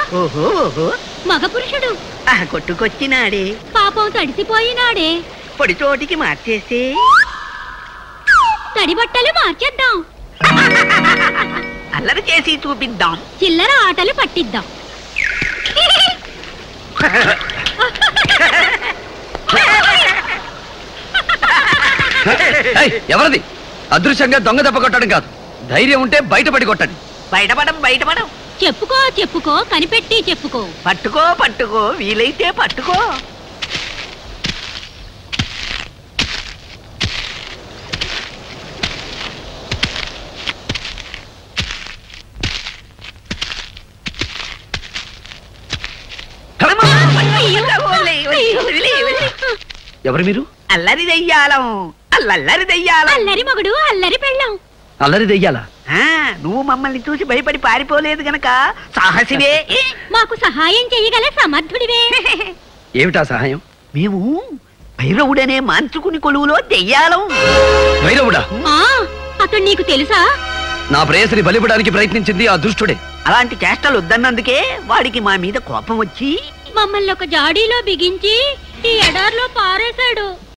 ఓహో ఓహో మగ పురుషుడు ఆ కొట్టుకొచ్చినాడే పాపం తడిసిపోయినాడే పొడి చోటికి మార్చేస్తే తడి బట్టలు మార్చేద్దాం అల్లరి చేసి చూపిద్దాం చిల్లర ఆటలు పట్టిద్దాం ఏయ్, ఎవరిది అదృశ్యంగా దొంగ దెబ్బ కొట్టడం కాదు ధైర్యం ఉంటే బయటపడి కొట్టండి బయటపడం బయటపడం చెప్పుకో చెప్పుకో కనిపెట్టి చెప్పుకో పట్టుకో పట్టుకో వీలైతే పట్టుకో వదిలేయ్, వదిలేయ్, వదిలేయ్, వదిలేయ్. ఎవరు మీరు అల్లరి దెయ్యాలం అల్లల్లరి దెయ్యాలం అల్లరి మగుడు అల్లరి పెళ్ళాం అల్లరి దెయ్యాలా ఆ, నువ్వు మమ్మల్ని చూసి భయపడి పారిపోలేదు గనక సాహసివే మాకు సహాయం చేయగల సమర్థుడివే ఏమిటా సహాయం మేము భైరవుడనే మాంచుకుని కొలువులో దెయ్యాలం భైరవుడా ఆ అతడు నీకు తెలుసా నా ప్రేయసిని బలిపడానికి ప్రయత్నించింది ఆ దుష్టుడే అలాంటి చేష్టలు వద్దన్నందుకే వాడికి మా మీద కోపం వచ్చి మమ్మల్ని ఒక జాడీలో బిగించి ఈ ఎడార్లో పారేశాడు